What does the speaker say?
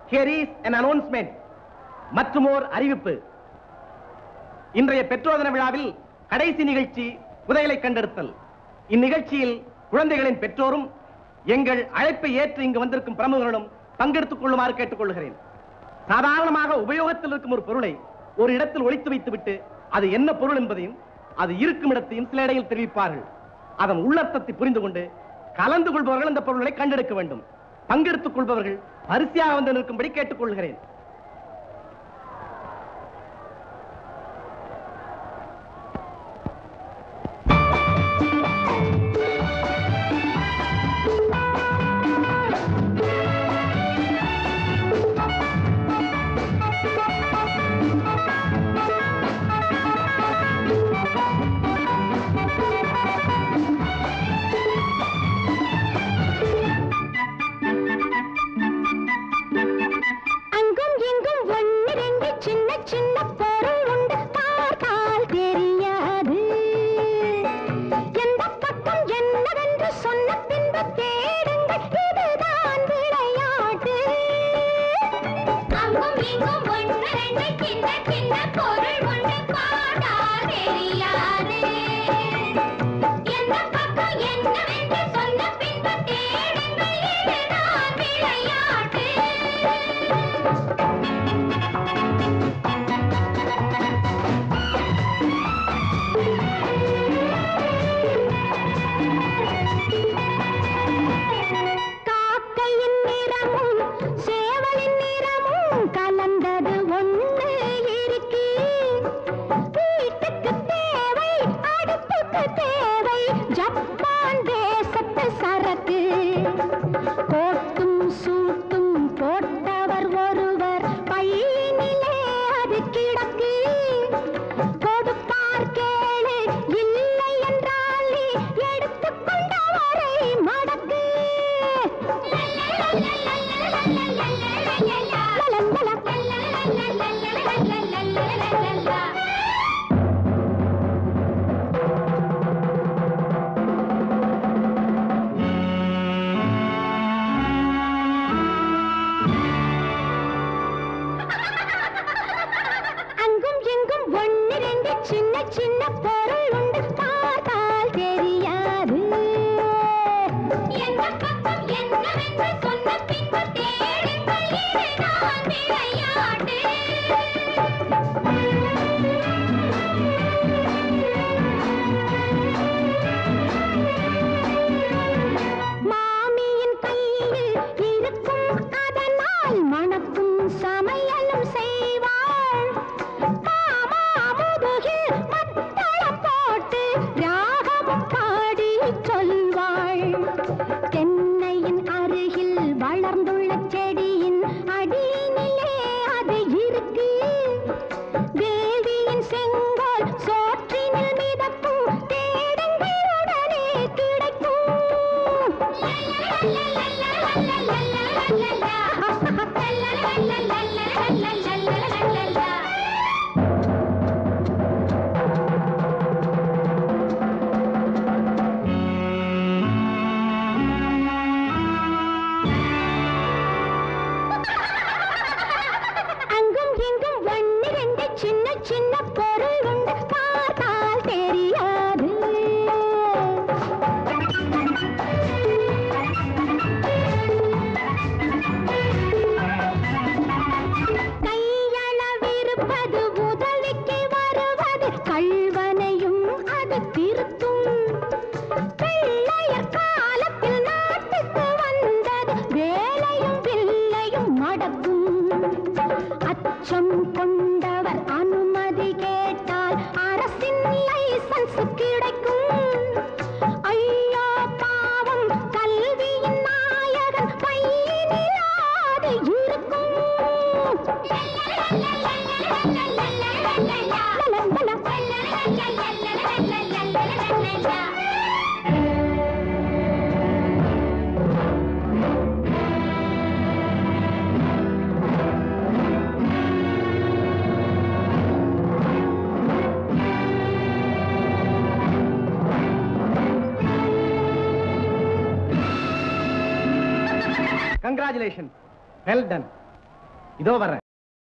here is an announcement மற்றும் ஓர் அறிவிப்பு இன்றைய பெற்றோர் தின விழாவில் கடைசி நிகழ்ச்சி புதையலை கண்டெடுத்தல் இந்நிகழ்ச்சியில் குழந்தைகளின் பெற்றோரும் எங்கள் அழைப்பை ஏற்று இங்கு வந்திருக்கும் பிரமுகர்களும் பங்கெடுத்துக் கொள்ளுமாறு கேட்டுக்கொள்கிறேன் சாதாரணமாக உபயோகத்தில் இருக்கும் ஒரு பொருளை ஒரு இடத்தில் ஒளித்து வைத்துவிட்டு அது என்ன பொருள் என்பதையும் அது இருக்கும் இடத்தையும் சில இடையில் தெரிவிப்பார்கள் அதன் உள்ளர்த்தத்தை புரிந்து கொண்டு கலந்து கொள்பவர்கள் அந்த பொருளை கண்டெடுக்க வேண்டும் பங்கெடுத்துக் கொள்பவர்கள் வரிசையாக வந்து நிற்கும்படி கேட்டுக்கொள்கிறேன் அங்கும் இங்கும் ஒன்று ரெண்டு சின்ன சின்ன பொருள் உண்டு பார்த்தால் தெரியாது எந்த பக்கம் என்னவென்று சொன்ன பின்பு தேடுங்கள் இதுதான் விளையாட்டு அங்கும் இங்கும் ஒன்று ரெண்டு சின்ன சின்ன பொருள் உண்டு பார்த்தால் தெரியாது எந்த பக்கம் என்னவென்று சொன்ன பின்பு தேடுங்கள் இதுதான் விளையாட்டு காக்கையின் நிறமும் சேவலின் நிறமும் கலந்தது ஒண்ணு இருக்கு வீட்டுக்கு தேவை அடுப்புக்கு தேவை ஜப்பான் தேசத்து சரக்கு கோட்டும் சூட்டும் போட்டவர் ஒருவர் பையினிலே அது கிடக்கு கொடுப்பார் கேளு இல்லை என்றால் நீ எடுத்துக்கொண்டவரை மடக்கு அங்கும் இங்கும் ஒன்று ரெண்டு சின்ன சின்ன பொருள் உண்டு பார்த்தால் தெரியாது எந்த பக்கம் என்னவென்று சொன்ன பின்பு தேடுங்கள் இதுதான் விளையாட்டு மாமியின் கையில் இருக்கும் அதனால் மணக்கும் சமையலும் செய்வாள் மாமா முதுகில் மத்தளம் போட்டு ராகமும் பாடி சொல்வாள் தென்னையின் அருகில் வளர்ந்துள்ள செடியின் அடியினிலே அது இருக்கு தேவியின் செங்கோல் சோற்றினில் மிதக்கும் தேடுங்கள் உடனே கிடைக்கும் அங்கும் இங்கும் ஒன்று ரெண்டு சின்ன சின்ன பொருள் உண்டு பார்த்தால் தெரியாது கையளவிருப்பது உதவிக்கு வருவது கள்வனையும் அது திருத்தும் பிள்ளையர் காலத்தில் நாட்டுக்கு வந்தது வேலையும் வில்லையும் மடக்கும் அச்சம் கொண்டவர் அனுமதி கேட்டால் அரசின் லைசன்ஸ் கிடைக்கும் ஐயோ பாவம் கல்வியின் நாயகன் பையனிலாது இருக்கும் கங்க்ராச்சுலேஷன் வெல் டன் இதோ வர்றேன்